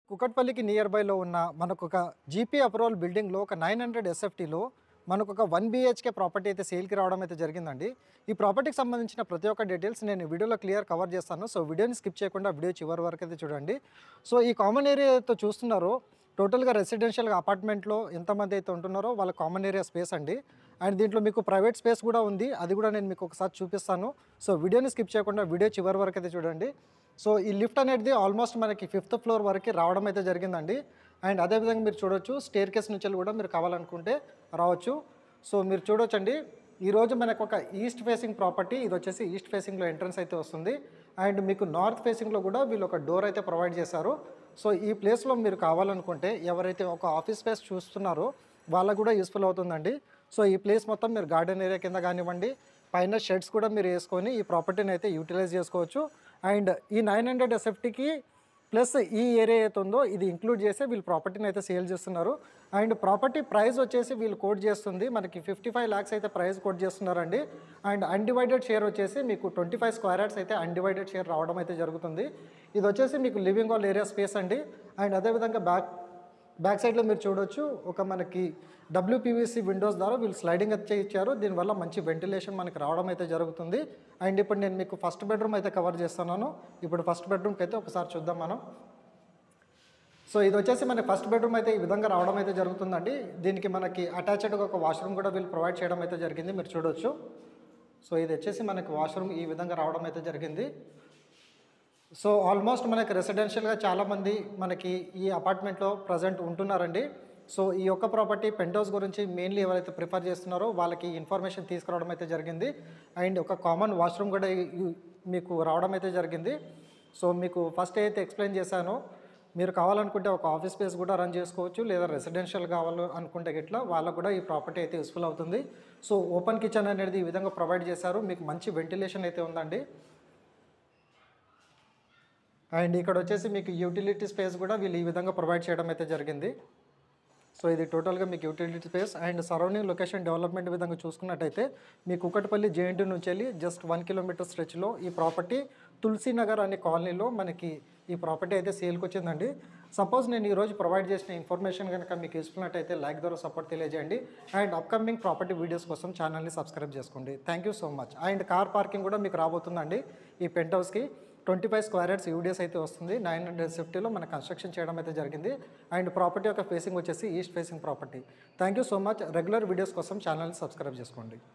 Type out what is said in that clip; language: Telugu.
కుకట్పల్లికి నియర్ బైలో ఉన్న మనకు ఒక జీపీ అప్రూవల్ బిల్డింగ్లో ఒక నైన్ హండ్రెడ్ ఎస్ఎఫ్టీలో మనకు ఒక వన్ బీహెచ్కే ప్రాపర్టీ అయితే సేల్కి రావడం అయితే జరిగిందండి ఈ ప్రాపర్టీకి సంబంధించిన ప్రతి ఒక్క డీటెయిల్స్ నేను ఈ వీడియోలో క్లియర్ కవర్ చేస్తాను సో వీడియోని స్కిప్ చేయకుండా వీడియో చివరి వరకు అయితే చూడండి సో ఈ కామన్ ఏరియాతో చూస్తున్నారో టోటల్గా రెసిడెన్షియల్గా అపార్ట్మెంట్లో ఎంతమంది అయితే ఉంటున్నారో వాళ్ళ కామన్ ఏరియా స్పేస్ అండి అండ్ దీంట్లో మీకు ప్రైవేట్ స్పేస్ కూడా ఉంది అది కూడా నేను మీకు ఒకసారి చూపిస్తాను సో వీడియోని స్కిప్ చేయకుండా వీడియో చివరి వరకు అయితే చూడండి సో ఈ లిఫ్ట్ అనేది ఆల్మోస్ట్ మనకి ఫిఫ్త్ ఫ్లోర్ వరకు రావడం అయితే జరిగిందండి అండ్ అదేవిధంగా మీరు చూడొచ్చు స్టేర్ కేస్ నుంచి కూడా మీరు కావాలనుకుంటే రావచ్చు సో మీరు చూడొచ్చండి ఈరోజు మనకు ఒక ఈస్ట్ ఫేసింగ్ ప్రాపర్టీ ఇది వచ్చేసి ఈస్ట్ ఫేసింగ్లో ఎంట్రన్స్ అయితే వస్తుంది అండ్ మీకు నార్త్ ఫేసింగ్లో కూడా వీళ్ళు ఒక డోర్ అయితే ప్రొవైడ్ చేశారు సో ఈ ప్లేస్లో మీరు కావాలనుకుంటే ఎవరైతే ఒక ఆఫీస్ స్పేస్ చూస్తున్నారో వాళ్ళకు కూడా యూస్ఫుల్ అవుతుందండి సో ఈ ప్లేస్ మొత్తం మీరు గార్డెన్ ఏరియా కింద కానివ్వండి పైన షెడ్స్ కూడా మీరు వేసుకొని ఈ ప్రాపర్టీని అయితే యూటిలైజ్ చేసుకోవచ్చు అండ్ ఈ నైన్ హండ్రెడ్ ఎస్ఎఫ్టీకి ప్లస్ ఈ ఏరియా అయితే ఉందో ఇది ఇంక్లూడ్ చేసి వీళ్ళు ప్రాపర్టీని అయితే సేల్ చేస్తున్నారు అండ్ ప్రాపర్టీ ప్రైస్ వచ్చేసి వీళ్ళు కోట్ చేస్తుంది మనకి ఫిఫ్టీ ఫైవ్ ల్యాక్స్ అయితే ప్రైస్ కోట్ చేస్తున్నారండి అండ్ అన్డివైడెడ్ షేర్ వచ్చేసి మీకు ట్వంటీ ఫైవ్ స్క్వేర్ యార్డ్స్ అయితే అన్డివైడెడ్ షేర్ రావడం అయితే జరుగుతుంది ఇది వచ్చేసి మీకు లివింగ్ హాల్ ఏరియా స్పేస్ అండి అండ్ అదేవిధంగా బ్యాక్ బ్యాక్ సైడ్లో మీరు చూడొచ్చు ఒక మనకి డబ్ల్యూపీవీసీ విండోస్ ద్వారా వీళ్ళు స్లైడింగ్ అయితే ఇచ్చారు దీనివల్ల మంచి వెంటిలేషన్ మనకి రావడం అయితే జరుగుతుంది అండ్ ఇప్పుడు నేను మీకు ఫస్ట్ బెడ్రూమ్ అయితే కవర్ చేస్తున్నాను ఇప్పుడు ఫస్ట్ బెడ్రూమ్కి అయితే ఒకసారి చూద్దాం మనం సో ఇది వచ్చేసి మనకి ఫస్ట్ బెడ్రూమ్ అయితే ఈ విధంగా రావడం అయితే జరుగుతుందండి దీనికి మనకి అటాచ్డ్గా ఒక వాష్రూమ్ కూడా వీళ్ళు ప్రొవైడ్ చేయడం అయితే జరిగింది మీరు చూడొచ్చు సో ఇది వచ్చేసి మనకి వాష్రూమ్ ఈ విధంగా రావడం అయితే జరిగింది సో ఆల్మోస్ట్ మనకి రెసిడెన్షియల్గా చాలామంది మనకి ఈ అపార్ట్మెంట్లో ప్రజెంట్ ఉంటున్నారండి సో ఈ యొక్క ప్రాపర్టీ పెంటౌస్ గురించి మెయిన్లీ ఎవరైతే ప్రిఫర్ చేస్తున్నారో వాళ్ళకి ఇన్ఫర్మేషన్ తీసుకురావడం అయితే జరిగింది అండ్ ఒక కామన్ వాష్రూమ్ కూడా ఈ- మీకు రావడం అయితే జరిగింది సో మీకు ఫస్ట్ అయితే ఎక్స్ప్లెయిన్ చేశాను మీరు కావాలనుకుంటే ఒక ఆఫీస్ స్పేస్ కూడా రన్ చేసుకోవచ్చు లేదా రెసిడెన్షియల్ కావాలి అనుకుంటే గిట్లా వాళ్ళకు కూడా ఈ ప్రాపర్టీ అయితే యూస్ఫుల్ అవుతుంది సో ఓపెన్ కిచెన్ అనేది ఈ విధంగా ప్రొవైడ్ చేశారు మీకు మంచి వెంటిలేషన్ అయితే ఉందండి అండ్ ఇక్కడ వచ్చేసి మీకు యూటిలిటీ స్పేస్ కూడా వీళ్ళు ఈ విధంగా ప్రొవైడ్ చేయడం అయితే జరిగింది సో ఇది టోటల్గా మీకు utility space and surrounding location development విధంగా చూసుకున్నట్టయితే మీ కుకట్పల్లి జేఎన్టీ నుంచి వెళ్ళి జస్ట్ వన్ కిలోమీటర్ స్ట్రెచ్లో ఈ ప్రాపర్టీ తులసి నగర్ అనే కాలనీలో మనకి ఈ ప్రాపర్టీ అయితే సేల్కి వచ్చిందండి సపోజ్ నేను ఈరోజు ప్రొవైడ్ చేసిన ఇన్ఫర్మేషన్ కనుక మీకు యూస్ఫుల్నట్టయితే లైక్ ద్వారా సపోర్ట్ తెలియజేయండి అండ్ అప్కమింగ్ ప్రాపర్టీ వీడియోస్ కోసం ఛానల్ని సబ్స్క్రైబ్ చేసుకోండి thank you so much and car parking కూడా మీకు రాబోతుందండి ఈ పెంట్ హౌస్కి twenty five square yards UDS అయితే వస్తుంది నైన్ హండ్రెడ్ ఫిఫ్టీలో మన కన్స్ట్రక్షన్ చేయడం అయితే జరిగింది అండ్ ప్రాపర్టీ యొక్క ఫేసింగ్ వచ్చేసి east facing property thank you so much regular videos కోసం ఛానల్ని సబ్స్క్రైబ్ చేసుకోండి